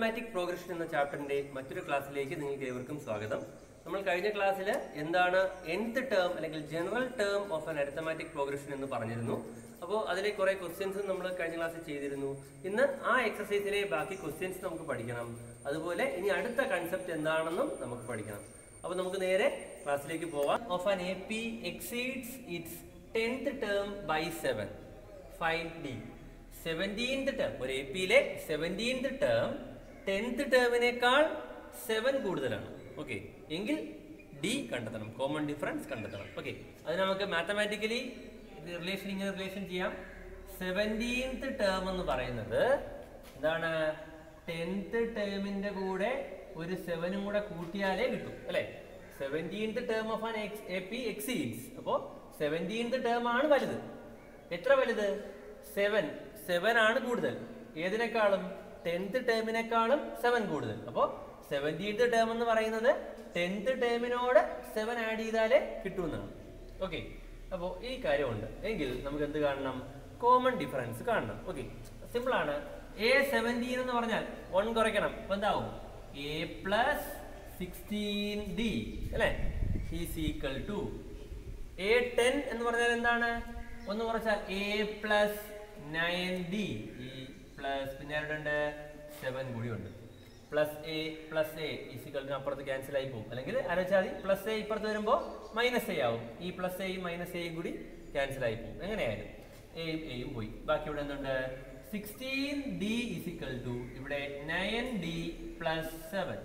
Arithmetic progression എന്ന ചാപ്റ്ററിന്റെ മറ്റൊരു ക്ലാസ്സിലേക്ക് നിങ്ങൾക്ക് ഏവർക്കും സ്വാഗതം നമ്മൾ കഴിഞ്ഞ ക്ലാസ്സിൽ എന്താണ് nth ടേം അല്ലെങ്കിൽ general term of an arithmetic progression എന്ന് പറഞ്ഞിരുന്നു അപ്പോൾ അതിലെ കുറെ ക്വസ്റ്റ്യൻസ് നമ്മൾ കഴിഞ്ഞ ക്ലാസ്സിൽ ചെയ്തിരുന്നു ഇന്ന് ആ എക്സസൈസിലെ ബാക്കി ക്വസ്റ്റ്യൻസ് നമുക്ക് പഠിക്കണം അതുപോലെ ഇനി അടുത്ത കൺസെപ്റ്റ് എന്താണെന്നും നമുക്ക് പഠിക്കണം അപ്പോൾ നമുക്ക് നേരെ ക്ലാസ്സിലേക്ക് പോവാം of an A P exceeds its tenth term by seven find D seventeenth term ഒരു എ പിയിലെ സെവൻറ്റീൻത് ടേം ടെൻത്ത് ടേമിനേക്കാൾ സെവൻ കൂടുതലാണ് ഓക്കെ എങ്കിൽ ഡി കണ്ടെത്തണം കോമൺ ഡിഫറൻസ് കണ്ടെത്തണം ഓക്കെ അത് നമുക്ക് മാത്തമാറ്റിക്കലി റിലേഷൻ ഇങ്ങനെ റിലേഷൻ ചെയ്യാം സെവൻറ്റീൻത് ടേം എന്ന് പറയുന്നത് എന്താണ് ടെൻത്ത് ടേമിന്റെ കൂടെ ഒരു സെവനും കൂടെ കൂട്ടിയാലേ കിട്ടും അല്ലെ seventeenth term of an A P exceeds അപ്പോൾ സെവൻറ്റീൻത് ടേം ആണ് വലുത് എത്ര വലുത് സെവൻ സെവൻ ആണ് കൂടുതൽ ഏതിനേക്കാളും ടെൻത്ത് ടേമിനേക്കാളും സെവൻ കൂടുതൽ അപ്പോൾ സെവൻറ്റീൻത് ടേം എന്ന് പറയുന്നത് ടെൻത്ത് ടേമിനോട് സെവൻ ആഡ് ചെയ്താലേ കിട്ടുമെന്നാണ് ഓക്കെ അപ്പോൾ ഈ കാര്യമുണ്ട് എങ്കിൽ നമുക്ക് എന്ത് കാണണം കോമൺ ഡിഫറൻസ് കാണണം ഓക്കെ സിമ്പിൾ ആണ് എ സെവൻറ്റീൻ എന്ന് പറഞ്ഞാൽ വൺ കുറയ്ക്കണം അപ്പൊ എന്താവും എ പ്ലസ് സിക്സ്റ്റീൻ ഡി അല്ലേ is equal to A ten എന്ന് പറഞ്ഞാൽ എന്താണ് ഒന്ന് കുറച്ചാൽ എ പ്ലസ് നയൻ ഡി ഈ പ്ലസ് പിന്നെ ആരുണ്ട് സെവൻ കൂടി ഉണ്ട് പ്ലസ് എ പ്ലസ് എ ഈസിക്കലിന് അപ്പുറത്ത് ക്യാൻസൽ ആയി പോകും അല്ലെങ്കിൽ ആലോചിച്ചാൽ മതി പ്ലസ് എ ഇപ്പുറത്ത് വരുമ്പോൾ മൈനസ് എ ആവും ഈ പ്ലസ് എയും മൈനസ് എയും കൂടി ക്യാൻസൽ ആയി പോകും എങ്ങനെയായാലും എയും എയും പോയി ബാക്കി ഇവിടെ എന്തുണ്ട് സിക്സ്റ്റീൻ ഡി ഈസിക്കൽ ടു ഇവിടെ nine D plus seven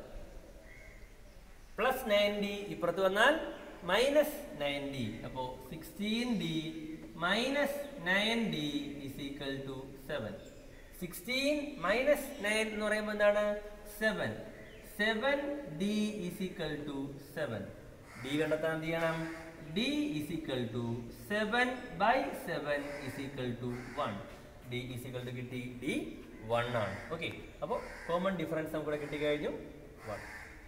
plus nine D ഇപ്പുറത്ത് വന്നാൽ മൈനസ് നയൻ ഡി അപ്പോ sixteen D minus nine D is equal to seven sixteen minus nine എന്ന് പറയുമ്പോൾ എന്താണ് seven seven D is equal to seven D കണ്ടെത്താൻ എന്ത് ചെയ്യണം D is equal to seven by seven is equal to one D is equal to കിട്ടി D one ആണ് okay അപ്പോൾ common difference നമുക്ക് കിട്ടിക്കഴിഞ്ഞു വൺ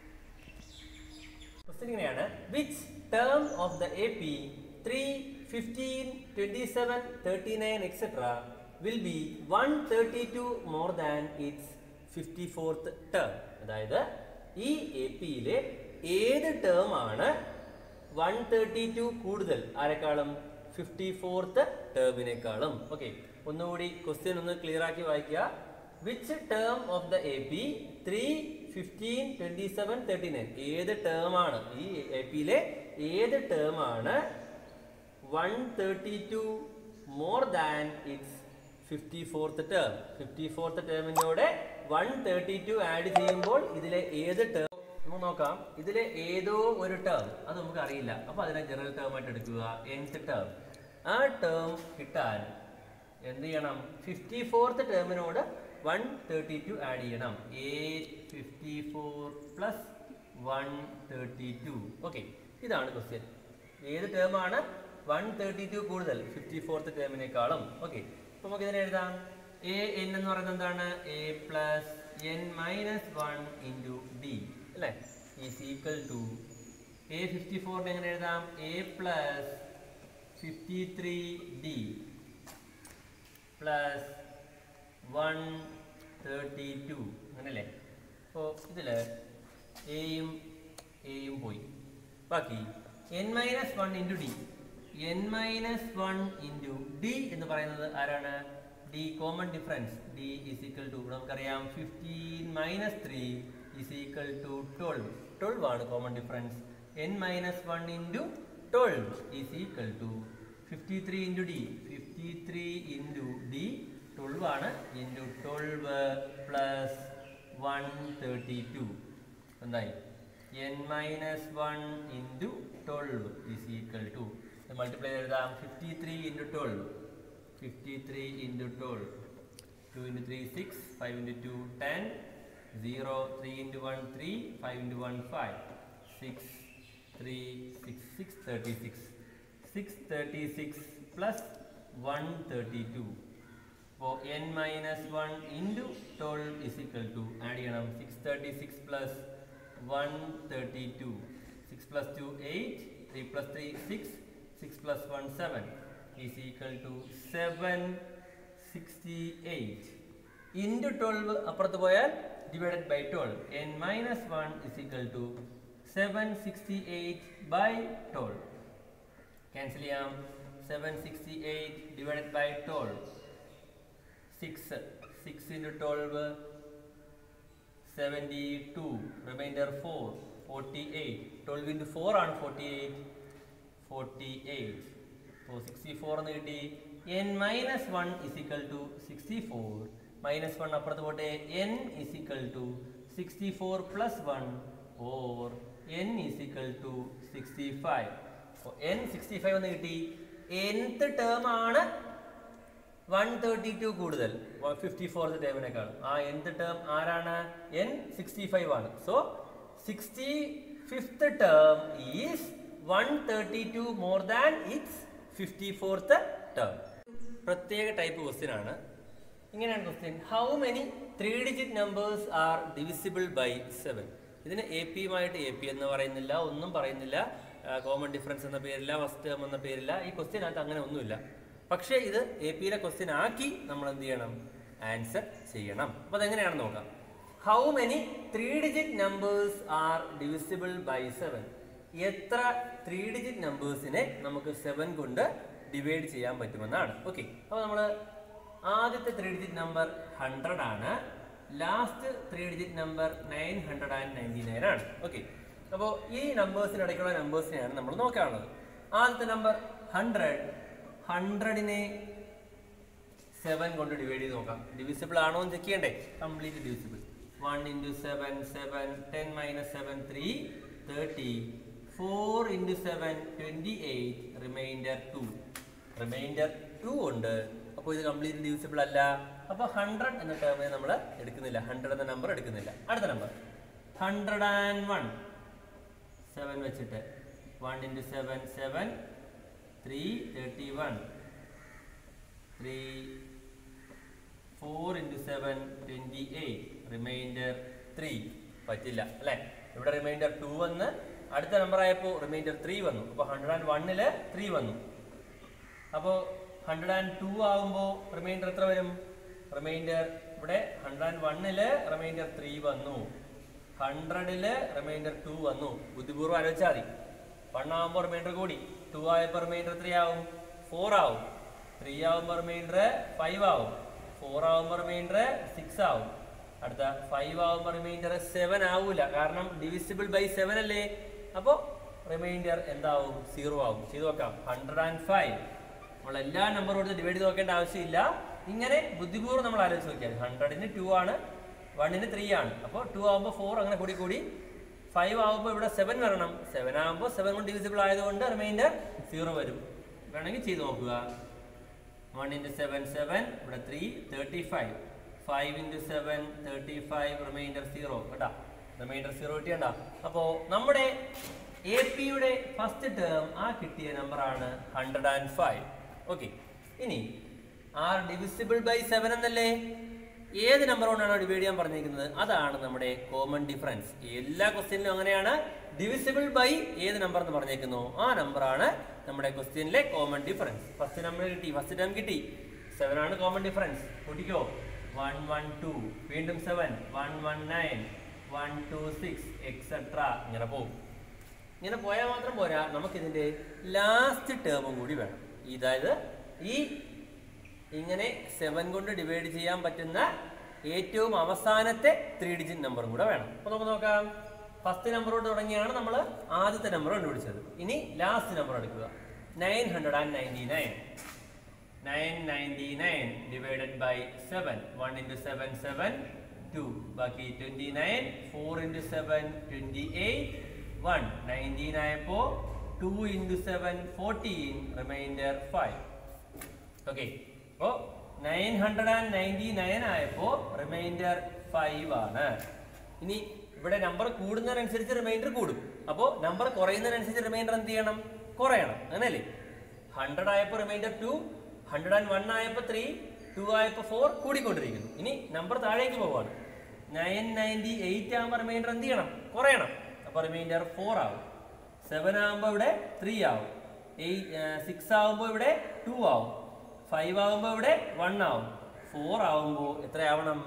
ക്വസ്റ്റ്യൻ ഇങ്ങനെയാണ് which term of the A P three fifteen twenty seven thirty nine etcetera will be one thirty two more than its fifty fourth term അതായത് ഈ A പിയിലെ ഏത് term ആണ് one thirty two കൂടുതൽ ആരെക്കാളും fifty fourth ടേമിനേക്കാളും okay ഒന്നുകൂടി question ഒന്ന് ക്ലിയർ ആക്കി വായിക്കുക which term of the A P three fifteen twenty seven thirty nine ഏത് ടേം ആണ് ഈ എ പിയിലെ ഏത് ടേം ആണ് one thirty two more than its fifty fourth term fifty fourth ടേമിനോടെ വൺ തേർട്ടി ടു ആഡ് ചെയ്യുമ്പോൾ ഇതിലെ ഏത് ടേം നമുക്ക് നോക്കാം ഇതിലെ ഏതോ ഒരു ടേം അത് നമുക്ക് അറിയില്ല അപ്പൊ അതിനെ ജനറൽ ടേം ആയിട്ട് എടുക്കുക nth ടേം ആ ടേം കിട്ടാൻ എന്ത് ചെയ്യണം ഫിഫ്റ്റി ഫോർത്ത് ടേമിനോട് വൺ തേർട്ടി ടു ആഡ് ചെയ്യണം A fifty four plus one thirty two okay ഇതാണ് ക്വസ്റ്റ്യൻ ഏത് ടേം ആണ് വൺ തേർട്ടി ടു കൂടുതൽ ഫിഫ്റ്റി ഫോർത്ത് ടേമിനേക്കാളും ഓക്കെ അപ്പൊ നമുക്ക് ഇതിനെ എഴുതാം എ എൻ എന്ന് പറയുന്നത് എന്താണ് A plus N minus one into D അല്ലേ is equal to A fifty ഫോറിന് എങ്ങനെ എഴുതാം A plus fifty three D plus one thirty two അങ്ങനല്ലേ അപ്പോൾ ഇതിൽ എയും എയും പോയി ബാക്കി N minus one into D N minus one into D എന്ന് പറയുന്നത് ആരാണ് D common difference D is equal to നമുക്കറിയാം fifteen minus three is equal to twelve twelve ആണ് common difference N minus one into twelve is equal to fifty three into D fifty three into D twelve ആണ് into twelve plus one thirty two എന്തായി N minus one into twelve is equal to multiply എഴുതാം fifty three into twelve fifty three into twelve two into three six five into two ten zero three into one three five into one five six three six six thirty six six thirty six plus one thirty two അപ്പോൾ N minus one into twelve is equal to add ചെയ്യണം six thirty six plus one thirty two six plus two eight three plus three six six plus one seven is equal to seven sixty eight into twelve അപ്പുറത്ത് പോയാൽ divided by 12 n minus 1 is equal to 768 by 12 cancel ചെയ്യാം 768 divided by 12 6 6 into 12 72 remainder 4 48 12 into 4 ആണ് 48 48 അപ്പോൾ 64 എന്ന് കിട്ടി n minus one is equal to sixty four minus one അപ്പുറത്ത് പോട്ടെ n is equal to sixty four plus one or n is equal to sixty five അപ്പോൾ n sixty five എന്ന് കിട്ടി nth term ആണ് വൺ തേർട്ടി ടു കൂടുതൽ fifty fourth ടേമിനേക്കാൾ ആ nth term ആരാണ് n സിക്സ്റ്റി ഫൈവ് ആണ് so sixty fifth term is one thirty two more than its fifty fourth term പ്രത്യേക ടൈപ്പ് ക്വസ്റ്റ്യൻ ആണ് ഇങ്ങനെയാണ് question how many three digit numbers are divisible by seven ഇതിന് A പിയുമായിട്ട് A P എന്ന് പറയുന്നില്ല ഒന്നും പറയുന്നില്ല കോമൺ ഡിഫറൻസ് എന്ന പേരില്ല ഫസ്റ്റ് ടേം എന്ന പേരില്ല ഈ ക്വസ്റ്റ്യനകത്ത് അങ്ങനെ ഒന്നുമില്ല പക്ഷേ ഇത് എ പിയിലെ ക്വസ്റ്റ്യൻ ആക്കി നമ്മൾ എന്ത് ചെയ്യണം ആൻസർ ചെയ്യണം അപ്പോൾ അതെങ്ങനെയാണെന്ന് നോക്കാം how many three digit numbers are divisible by seven എത്ര ത്രീ ഡിജിറ്റ് നമ്പേഴ്സിനെ നമുക്ക് സെവൻ കൊണ്ട് ഡിവൈഡ് ചെയ്യാൻ പറ്റുമെന്നാണ് ഓക്കെ അപ്പോൾ നമ്മൾ ആദ്യത്തെ ത്രീ ഡിജിറ്റ് നമ്പർ ഹൺഡ്രഡ് ആണ് last three digit number nine hundred and ninety nine ആണ് ഓക്കെ അപ്പോൾ ഈ നമ്പേഴ്സിന് ഇടയ്ക്കുള്ള നമ്പേഴ്സിനെയാണ് നമ്മൾ നോക്കാനുള്ളത് ആദ്യത്തെ നമ്പർ ഹൺഡ്രഡ് ഹൺഡ്രഡിനെ സെവൻ കൊണ്ട് ഡിവൈഡ് ചെയ്ത് നോക്കാം ഡിവിസിബിൾ ആണോ എന്ന് ചെക്ക് ചെയ്യണ്ടേ complete divisible one into seven seven ten minus seven three thirty four into seven twenty eight remainder two remainder two ഉണ്ട് അപ്പോൾ ഇത് കംപ്ലീറ്റ് ഡിവിസിബിൾ അല്ല അപ്പോൾ ഹൺഡ്രഡ് എന്ന ടേമിനെ നമ്മൾ എടുക്കുന്നില്ല ഹൺഡ്രഡ് എന്ന നമ്പർ എടുക്കുന്നില്ല അടുത്ത number hundred and one seven വെച്ചിട്ട് one into seven seven three thirty one three four into seven twenty eight remainder three പറ്റില്ല അല്ലേ ഇവിടെ റിമൈൻഡർ ടു വന്ന് അടുത്ത നമ്പർ ആയപ്പോൾ റിമൈൻഡർ ത്രീ വന്നു അപ്പോൾ ഹൺഡ്രഡ് ആൻഡ് വണ്ണില് ത്രീ വന്നു അപ്പോൾ ഹൺഡ്രഡ് ആൻഡ് ടു ആകുമ്പോൾ റിമൈൻഡർ എത്ര വരും റിമൈൻഡർ ഇവിടെ ഹൺഡ്രഡ് ആൻഡ് വണ്ണില് റിമൈൻഡർ ത്രീ വന്നു ഹൺഡ്രഡില് റിമൈൻഡർ ടു വന്നു ബുദ്ധിപൂർവ്വം ആലോചിച്ചാൽ മതി വൺ ആകുമ്പോൾ റിമൈൻഡർ കൂടി ടു ആയപ്പോൾ റിമൈൻഡർ ത്രീ ആവും ഫോർ ആവും ത്രീ ആവുമ്പോൾ റിമൈൻഡർ ഫൈവ് ആവും ഫോർ ആവുമ്പോൾ റിമൈൻഡർ സിക്സ് ആവും അടുത്ത ഫൈവ് ആവുമ്പോൾ റിമൈൻഡർ സെവൻ ആവൂല കാരണം ഡിവിസിബിൾ ബൈ സെവൻ അല്ലേ അപ്പോൾ റിമൈൻഡർ എന്താവും സീറോ ആവും ചെയ്ത് നോക്കാം ഹൺഡ്രഡ് ആൻഡ് ഫൈവ് നമ്മൾ എല്ലാ നമ്പറും കൊടുത്ത് ഡിവൈഡ് ചെയ്ത് നോക്കേണ്ട ആവശ്യമില്ല ഇങ്ങനെ ബുദ്ധിപൂർവ്വം നമ്മൾ ആലോചിച്ച് നോക്കിയാൽ ഹൺഡ്രഡിന് ടു ആണ് വണ്ണിന് ത്രീ ആണ് അപ്പോൾ ടു ആകുമ്പോൾ ഫോർ അങ്ങനെ കൂടി കൂടി ഫൈവ് ആകുമ്പോൾ ഇവിടെ സെവൻ വരണം സെവൻ ആകുമ്പോൾ സെവൻ കൊണ്ട് ഡിവിസിബിൾ ആയതുകൊണ്ട് റിമൈൻഡർ സീറോ വരും വേണമെങ്കിൽ ചെയ്ത് നോക്കുക വൺ ഇൻറ്റു സെവൻ സെവൻ ഇവിടെ three thirty five five into seven thirty five remainder zero കേട്ടാ റിമൈൻഡർ സീറോ കിട്ടിയണ്ട അപ്പോൾ നമ്മുടെ എ പിയുടെ ഫസ്റ്റ് ടേം ആ കിട്ടിയ നമ്പറാണ് ഹൺഡ്രഡ് ആൻഡ് ഫൈവ് ഓക്കെ ഇനി ആർ ഡിവിസിബിൾ ബൈ സെവൻ എന്നല്ലേ ഏത് നമ്പർ കൊണ്ടാണോ ഡിവൈഡ് ചെയ്യാൻ പറഞ്ഞിരിക്കുന്നത് അതാണ് നമ്മുടെ കോമൺ ഡിഫറൻസ് എല്ലാ ക്വസ്റ്റ്യനിലും അങ്ങനെയാണ് ഡിവിസിബിൾ ബൈ ഏത് നമ്പർ എന്ന് പറഞ്ഞേക്കുന്നു ആ നമ്പറാണ് നമ്മുടെ ക്വസ്റ്റ്യനിലെ കോമൺ ഡിഫറൻസ് ഫസ്റ്റ് നമ്പർ കിട്ടി ഫസ്റ്റ് ടൈം കിട്ടി സെവൻ ആണ് കോമൺ ഡിഫറൻസ് കൂട്ടിക്കോ വൺ വൺ ടു വീണ്ടും seven one one nine one two six etcetera ഇങ്ങനെ പോകും ഇങ്ങനെ പോയാൽ മാത്രം പോരാ നമുക്കിതിൻ്റെ ലാസ്റ്റ് ടേമും കൂടി വേണം ഇതായത് ഈ ഇങ്ങനെ സെവൻ കൊണ്ട് ഡിവൈഡ് ചെയ്യാൻ പറ്റുന്ന ഏറ്റവും അവസാനത്തെ ത്രീ ഡിജിറ്റ് നമ്പറും കൂടെ വേണം അപ്പോൾ നമുക്ക് നോക്കാം ഫസ്റ്റ് നമ്പറോട് തുടങ്ങിയാണ് നമ്മൾ ആദ്യത്തെ നമ്പർ കണ്ടുപിടിച്ചത് ഇനി ലാസ്റ്റ് നമ്പർ എടുക്കുക nine hundred and ninety nine nine ninety nine divided by seven one into seven seven two ബാക്കി twenty nine four into seven twenty eight one nineteen ആയപ്പോൾ two into seven fourteen remainder five okay അപ്പോൾ nine hundred and ninety nine ആയപ്പോൾ remainder five ആണ് ഇനി ഇവിടെ number കൂടുന്നതിനനുസരിച്ച് reminder കൂടും അപ്പോൾ നമ്പർ കുറയുന്നതിനനുസരിച്ച് റിമൈൻഡർ എന്ത് ചെയ്യണം കുറയണം അങ്ങനെയല്ലേ ഹൺഡ്രഡ് ആയപ്പോൾ remainder two hundred and one ആയപ്പോൾ ത്രീ ടു ആയപ്പോൾ ഫോർ കൂടിക്കൊണ്ടിരിക്കുന്നു ഇനി നമ്പർ താഴേക്ക് പോവാണ് നയൻ നയൻറ്റി എയ്റ്റ് ആകുമ്പോൾ റിമൈൻഡർ എന്ത് ചെയ്യണം കുറയണം അപ്പോൾ റിമൈൻഡർ ഫോർ ആവും സെവൻ ആകുമ്പോൾ ഇവിടെ ത്രീ ആവും എയ്റ്റ് സിക്സ് ആകുമ്പോൾ ഇവിടെ ടു ആവും ഫൈവ് ആകുമ്പോൾ ഇവിടെ വൺ ആവും ഫോർ ആവുമ്പോൾ എത്രയാവണം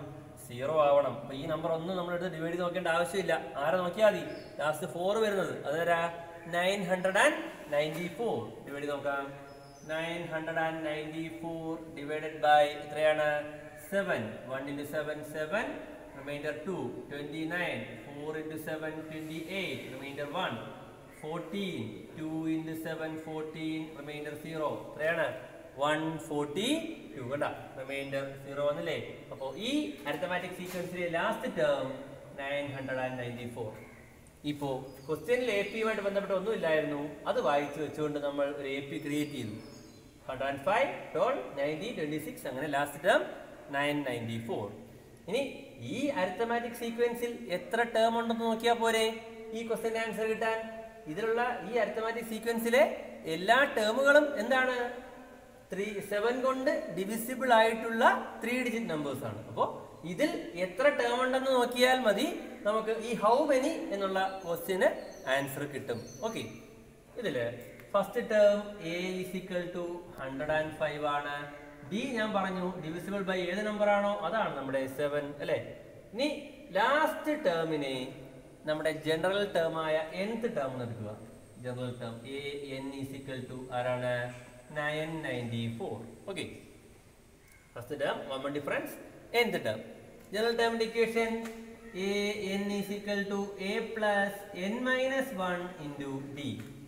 സീറോ ആവണം അപ്പൊ ഈ നമ്പർ ഒന്നും നമ്മളെടുത്ത് ഡിവൈഡ് ചെയ്ത് നോക്കേണ്ട ആവശ്യമില്ല ആരെ നോക്കിയാൽ മതി ലാസ്റ്റ് ഫോർ വരുന്നത് അതാരാ nine hundred and ninety four divide ചെയ്ത് നോക്കാം nine hundred and ninety four divided by എത്രയാണ് seven one into seven seven remainder two twenty nine four into seven twenty eight remainder one fourteen two into seven fourteen remainder zero എത്രയാണ് one forty two കണ്ട remainder zero വന്നില്ലേ അപ്പോൾ ഈ arithmetic സീക്വൻസിലെ last term nine hundred and ninety four ഇപ്പോൾ ക്വസ്റ്റ്യനിൽ A പിയുമായിട്ട് ബന്ധപ്പെട്ട ഒന്നുമില്ലായിരുന്നു അത് വായിച്ചു വെച്ചുകൊണ്ട് നമ്മൾ ഒരു എ പി ക്രിയേറ്റ് ചെയ്തു hundred and five till ninety twenty six അങ്ങനെ last term nine ninety four ഇനി ഈ അരിത്തമാറ്റിക് സീക്വൻസിൽ എത്ര ടേം ഉണ്ടെന്ന് നോക്കിയാൽ പോരെ ഈ ക്വസ്റ്റ്യൻ്റെ ആൻസർ കിട്ടാൻ ഇതിലുള്ള ഈ അരിത്തമാറ്റിക് സീക്വൻസിലെ എല്ലാ ടേമുകളും എന്താണ് ത്രീ സെവൻ കൊണ്ട് ഡിവിസിബിൾ ആയിട്ടുള്ള ത്രീ ഡിജിറ്റ് നമ്പേഴ്സ് ആണ് അപ്പോൾ ഇതിൽ എത്ര ടേം ഉണ്ടെന്ന് നോക്കിയാൽ മതി നമുക്ക് ഈ ഹൗ മെനി എന്നുള്ള ക്വസ്റ്റ്യന് ആൻസർ കിട്ടും ഓക്കെ ഇതില് first term A is equal to hundred and five ആണ് ഡി ഞാൻ പറഞ്ഞു ഡിവിസിബിൾ ബൈ ഏത് നമ്പർ ആണോ അതാണ് നമ്മുടെ സെവൻ അല്ലെ ഇനി ലാസ്റ്റ് ടേമിനെ നമ്മുടെ ജനറൽ ടേം ആയ nth ടേം എടുക്കുക general term A N is equal to ആരാണ് nine ninety four okay first term common difference nth term general ടേമിന്റെ equation A N is equal to A plus N minus one into D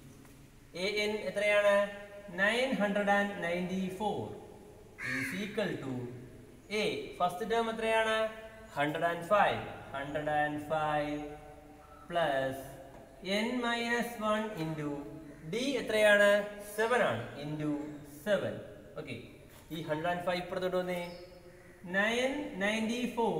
A N എത്രയാണ് nine hundred and ninety four is equal to A first term എത്രയാണ് hundred and five hundred and five plus N minus one into D എത്രയാണ് seven ആണ് into seven okay ഈ hundred and five ഇപ്പുറത്തോട്ട് വന്നേ nine ninety four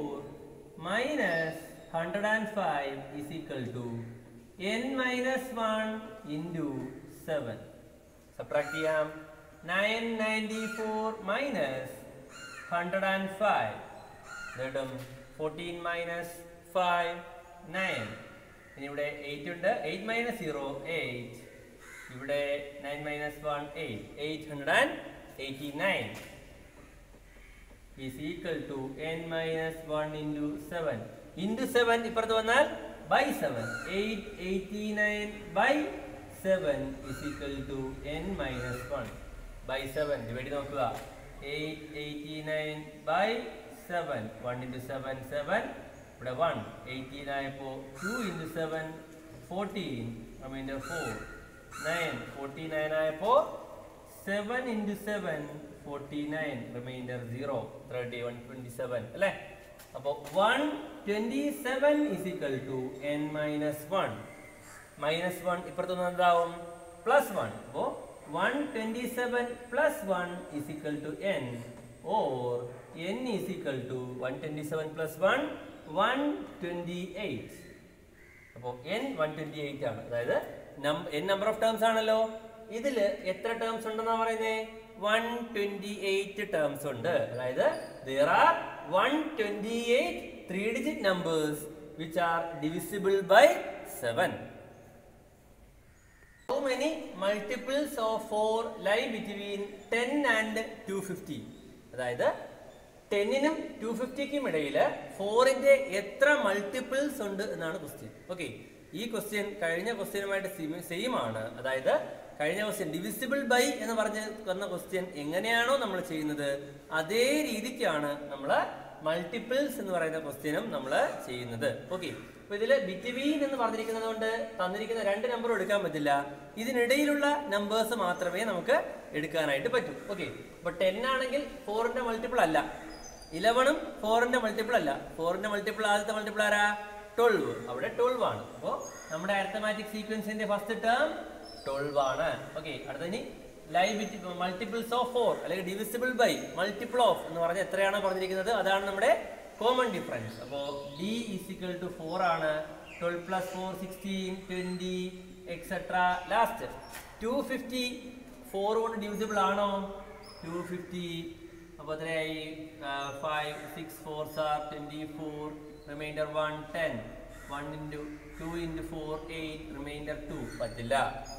minus hundred and five is equal to N minus one into seven subtract ചെയ്യാം nine ninety four minus hundred and five നേടും fourteen minus five nine ഇനി ഇവിടെ eight ഉണ്ട് eight minus zero eight ഇവിടെ nine minus one eight eight hundred and eighty nine is equal to N minus one into seven into seven ഇപ്പുറത്ത് വന്നാൽ by seven eight eighty nine by seven is equal to N minus one by seven divide നോക്കുക eight eighty nine by seven one into seven seven ഇവിടെ one eighteen ആയപ്പോൾ two into seven fourteen remainder four nine forty nine ആയപ്പോൾ seven into seven forty nine remainder zero thirty one twenty seven അല്ലേ അപ്പോൾ one twenty seven is equal to N minus one minus one ഇപ്പുറത്തുനിന്ന് എന്താവും plus one അപ്പോൾ one twenty seven plus one is equal to N or N is equal to one twenty seven plus one one twenty eight അപ്പോൾ N one twenty eight ആണ് അതായത് N number of terms ആണല്ലോ ഇതിൽ എത്ര terms ഉണ്ടെന്നാ പറയുന്നത് one twenty eight terms ഉണ്ട് അതായത് there are one twenty eight three digit numbers which are divisible by seven How many multiples of 4 lie between 10 and 250? അതായത് ടെന്നിനും ടു ഫിഫ്റ്റിക്കും ഇടയിൽ ഫോറിന്റെ എത്ര മൾട്ടിപ്പിൾസ് ഉണ്ട് എന്നാണ് ക്വസ്റ്റ്യൻ ഓക്കെ ഈ ക്വസ്റ്റ്യൻ കഴിഞ്ഞ ക്വസ്റ്റ്യനുമായിട്ട് സെയിം ആണ് അതായത് കഴിഞ്ഞ ക്വസ്റ്റ്യൻ ഡിവിസിബിൾ ബൈ എന്ന് പറഞ്ഞ് തന്ന ക്വസ്റ്റ്യൻ എങ്ങനെയാണോ നമ്മൾ ചെയ്യുന്നത് അതേ രീതിക്കാണ് നമ്മൾ മൾട്ടിപ്പിൾസ് എന്ന് പറയുന്ന ക്വസ്റ്റ്യനും നമ്മൾ ചെയ്യുന്നത് ഓക്കെ അപ്പൊ ഇതില് ബിറ്റ്വീൻ എന്ന് പറഞ്ഞിരിക്കുന്നത് കൊണ്ട് തന്നിരിക്കുന്ന രണ്ട് നമ്പറും എടുക്കാൻ പറ്റില്ല ഇതിനിടയിലുള്ള നമ്പേഴ്സ് മാത്രമേ നമുക്ക് എടുക്കാനായിട്ട് പറ്റൂ ഓക്കെ അപ്പൊ ടെൻ ആണെങ്കിൽ ഫോറിന്റെ മൾട്ടിപ്പിൾ അല്ല ഇലവണും ഫോറിന്റെ മൾട്ടിപ്പിൾ അല്ല ഫോറിന്റെ മൾട്ടിപ്പിൾ ആദ്യത്തെ മൾട്ടിപ്പിൾ ആരാ ട്വൽവ് അവിടെ ട്വൽവ് ആണ് അപ്പോൾ നമ്മുടെ അരിത്തമാറ്റിക് സീക്വൻസിന്റെ ഫസ്റ്റ് ടേം ട്വൽവ് ആണ് ഓക്കെ അടുത്തതിന് ലൈവ് മൾട്ടിപ്പിൾസ് ഓഫ് ഫോർ അല്ലെങ്കിൽ ഡിവിസിബിൾ ബൈ മൾട്ടിപ്പിൾ ഓഫ് എന്ന് പറഞ്ഞാൽ എത്രയാണോ പറഞ്ഞിരിക്കുന്നത് അതാണ് നമ്മുടെ കോമൺ ഡിഫറൻസ് അപ്പോൾ ഡി ഈസിക്കൽ ടു ഫോർ ആണ് twelve plus four sixteen twenty etcetera last two fifty four കൊണ്ട് ഡിവിസിബിൾ ആണോ ടു ഫിഫ്റ്റി അപ്പോൾ എത്രയായി five six four sir twenty four remainder one ten one into two into four eight remainder two പറ്റില്ല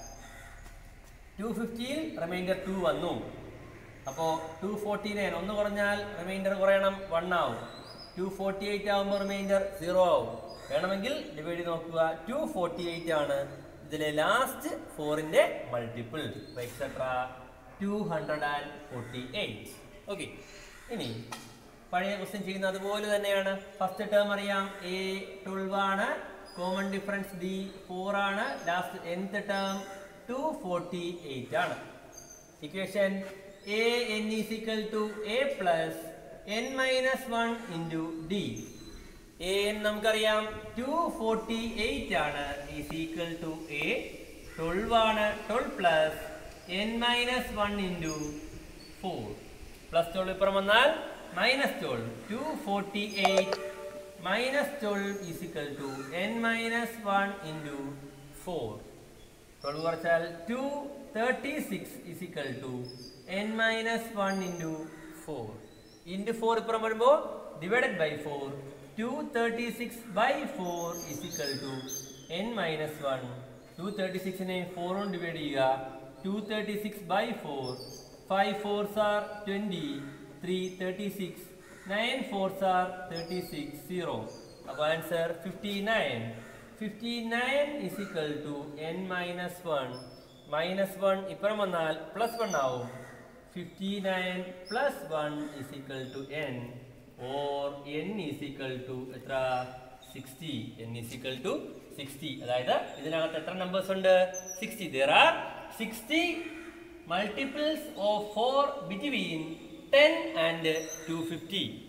to ഫിഫ്റ്റിയിൽ remainder two വന്നു അപ്പോൾ two forty nine ഒന്ന് കുറഞ്ഞാൽ റിമൈൻഡർ കുറയണം വൺ ആവും ടു ഫോർട്ടി എയ്റ്റ് ആകുമ്പോൾ റിമൈൻഡർ സീറോ ആവും വേണമെങ്കിൽ ഡിവൈഡ് ചെയ്ത് നോക്കുക ടു ഫോർട്ടി എയ്റ്റ് ആണ് ഇതിലെ ലാസ്റ്റ് ഫോറിന്റെ multiple etcetera two hundred and forty eight okay ഇനി പഴയ ക്വസ്റ്റ്യൻ ചെയ്യുന്ന അതുപോലെ തന്നെയാണ് ഫസ്റ്റ് ടേം അറിയാം എ ട്വൽവ് ആണ് കോമൺ ഡിഫറൻസ് ഡി ഫോർ ആണ് last nth term two forty eight ആണ് equation A N is equal to A plus N minus one into D A N നമുക്കറിയാം ടു ഫോർട്ടി എയ്റ്റ് ആണ് is equal to A twelve ആണ് twelve plus N minus one into four plus twelve ഇപ്പുറം വന്നാൽ minus twelve two forty eight minus twelve is equal to N minus one into four twelve കുറച്ചാൽ two thirty six is equal to N minus one into four into four ഇപ്പുറം വരുമ്പോൾ divided by four two thirty six by four is equal to N minus one two thirty സിക്സിനെ four കൊണ്ട് divide ചെയ്യുക two thirty six by four five fours are twenty three thirty six nine fours R thirty six zero അപ്പോൾ answer fifty nine 59 is equal to n minus 1 minus 1 ഇപ്പുറം വന്നാൽ plus 1 ആവും 59 plus 1 is equal to n or n is equal to എത്ര 60 n is equal to 60 അതായത് ഇതിനകത്ത് എത്ര numbers ഉണ്ട് 60 there are 60 multiples of 4 between 10 and 250